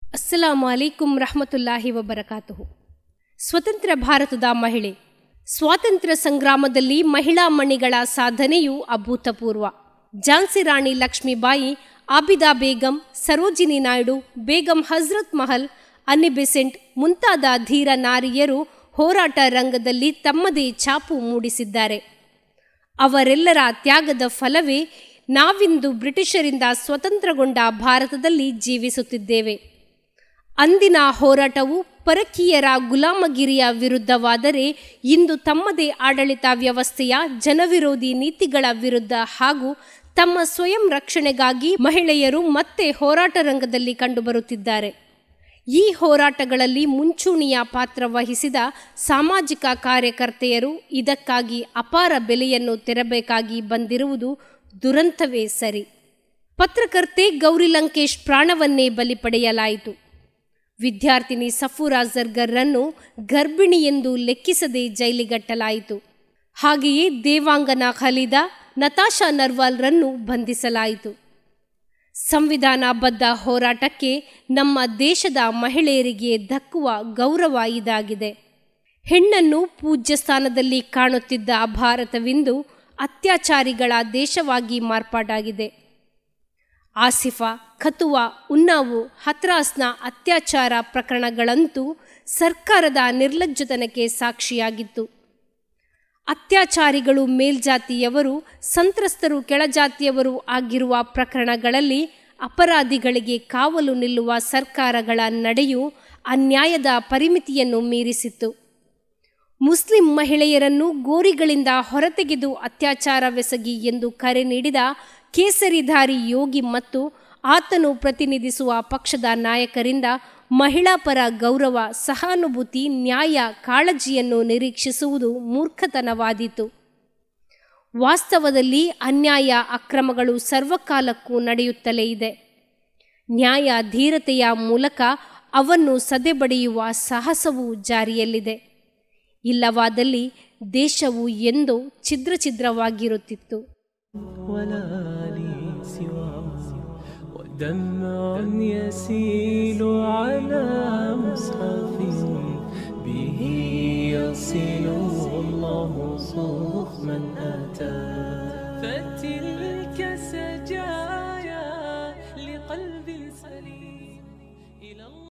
ಅಸ್ಸಲಾಮು ಅಲೈಕುಂ ರಹಮತುಲ್ಲಾಹಿ ವಬರಕಾತುಹು ಸ್ವತಂತ್ರ ಭಾರತದ ಮಹಿಳೆ ಸ್ವಾತಂತ್ರ್ಯ ಸಂಗ್ರಾಮದಲ್ಲಿ ಮಹಿಳಾ ಮಣಿಗಳ ಸಾಧನೆಯು ಅಭೂತಪೂರ್ವ ಝಾನ್ಸಿ ರಾಣಿ ಲಕ್ಷ್ಮೀಬಾಯಿ ಆಬಿದಾ ಬೇಗಂ ಸರೋಜಿನಿ ನಾಯ್ಡು ಬೇಗಂ ಹಜ್ರತ್ ಮಹಲ್ ಅನ್ನಿ ಬೆಸೆಂಟ್ ಮುಂತಾದ ಧೀರ ನಾರಿಯರು ಹೋರಾಟ ರಂಗದಲ್ಲಿ ತಮ್ಮದೇ ಛಾಪು ಮೂಡಿಸಿದ್ದಾರೆ ಅವರೆಲ್ಲರ ತ್ಯಾಗದ ಫಲವೇ ನಾವಿಂದು ಬ್ರಿಟಿಷರಿಂದ ಸ್ವತಂತ್ರಗೊಂಡ ಭಾರತದಲ್ಲಿ ಜೀವಿಸುತ್ತಿದ್ದೇವೆ ಅಂದಿನ ಹೋರಾಟವು ಪರಕೀಯರ ಗುಲಾಮಗಿರಿಯ ವಿರುದ್ಧವಾದರೆ ಇಂದು ತಮ್ಮದೇ ಆಡಳಿತ ವ್ಯವಸ್ಥೆಯ ಜನವಿರೋಧಿ ನೀತಿಗಳ ವಿರುದ್ಧ ಹಾಗೂ ತಮ್ಮ ಸ್ವಯಂ ರಕ್ಷಣೆಗಾಗಿ ಮಹಿಳೆಯರು ಮತ್ತೆ ಹೋರಾಟ ರಂಗದಲ್ಲಿ ಕಂಡುಬರುತ್ತಿದ್ದಾರೆ ಈ ಹೋರಾಟಗಳಲ್ಲಿ ಮುಂಚೂಣಿಯ ಪಾತ್ರ ವಹಿಸಿದ ಸಾಮಾಜಿಕ ಕಾರ್ಯಕರ್ತೆಯರು ಇದಕ್ಕಾಗಿ ಅಪಾರ ಬೆಲೆಯನ್ನು ತೆರಬೇಕಾಗಿ ಬಂದಿರುವುದು ದುರಂತವೇ ಸರಿ ಪತ್ರಕರ್ತೆ ಗೌರಿ ಲಂಕೇಶ್ ಪ್ರಾಣವನ್ನೇ ಬಲಿ ಪಡೆಯಲಾಯಿತು ವಿದ್ಯಾರ್ಥಿನಿ ಸಫೂರಾ ಜರ್ಗರ್ರನ್ನು ಗರ್ಭಿಣಿ ಎಂದು ಲೆಕ್ಕಿಸದೆ ಜೈಲಿಗಟ್ಟಲಾಯಿತು ಹಾಗೆಯೇ ದೇವಾಂಗನ ಖಲೀದಾ ನತಾಶಾ ನರ್ವಾಲ್ರನ್ನು ಬಂಧಿಸಲಾಯಿತು ಸಂವಿಧಾನಬದ್ಧ ಹೋರಾಟಕ್ಕೆ ನಮ್ಮ ದೇಶದ ಮಹಿಳೆಯರಿಗೆ ದಕ್ಕುವ ಗೌರವ ಇದಾಗಿದೆ ಹೆಣ್ಣನ್ನು ಪೂಜ್ಯ ಸ್ಥಾನದಲ್ಲಿ ಕಾಣುತ್ತಿದ್ದ ಭಾರತವಿಂದು ಅತ್ಯಾಚಾರಿಗಳ ದೇಶವಾಗಿ ಮಾರ್ಪಾಡಾಗಿದೆ ಆಸಿಫಾ ಖತುವಾ ಉನ್ನಾವು ಹತ್ರಾಸ್ನ ಅತ್ಯಾಚಾರ ಪ್ರಕರಣಗಳಂತೂ ಸರ್ಕಾರದ ನಿರ್ಲಜ್ಜತನಕ್ಕೆ ಸಾಕ್ಷಿಯಾಗಿತ್ತು ಅತ್ಯಾಚಾರಿಗಳು ಮೇಲ್ಜಾತಿಯವರು ಸಂತ್ರಸ್ತರು ಕೆಳಜಾತಿಯವರು ಆಗಿರುವ ಪ್ರಕರಣಗಳಲ್ಲಿ ಅಪರಾಧಿಗಳಿಗೆ ಕಾವಲು ನಿಲ್ಲುವ ಸರ್ಕಾರಗಳ ನಡೆಯು ಅನ್ಯಾಯದ ಪರಿಮಿತಿಯನ್ನು ಮೀರಿಸಿತ್ತು ಮುಸ್ಲಿಂ ಮಹಿಳೆಯರನ್ನು ಗೋರಿಗಳಿಂದ ಹೊರತೆಗೆದು ಅತ್ಯಾಚಾರವೆಸಗಿ ಎಂದು ಕರೆ ನೀಡಿದ ಕೇಸರಿಧಾರಿ ಯೋಗಿ ಮತ್ತು ಆತನು ಪ್ರತಿನಿಧಿಸುವ ಪಕ್ಷದ ನಾಯಕರಿಂದ ಮಹಿಳಾ ಪರ ಗೌರವ ಸಹಾನುಭೂತಿ ನ್ಯಾಯ ಕಾಳಜಿಯನ್ನು ನಿರೀಕ್ಷಿಸುವುದು ಮೂರ್ಖತನವಾದೀತು ವಾಸ್ತವದಲ್ಲಿ ಅನ್ಯಾಯ ಅಕ್ರಮಗಳು ಸರ್ವಕಾಲಕ್ಕೂ ನಡೆಯುತ್ತಲೇ ಇದೆ ನ್ಯಾಯ ಧೀರತೆಯ ಮೂಲಕ ಅವನ್ನು ಸದೆಬಡಿಯುವ ಸಾಹಸವೂ ಜಾರಿಯಲ್ಲಿದೆ ಇಲ್ಲವಾದಲ್ಲಿ ದೇಶವು ಎಂದೋ ಛಿದ್ರ ಛಿದ್ರವಾಗಿರುತ್ತಿತ್ತು ولا لي سواه ودمع يسيل على مصحف به يصل الله صوف من أتى فتلك سجايا لقلب سليم إلى الله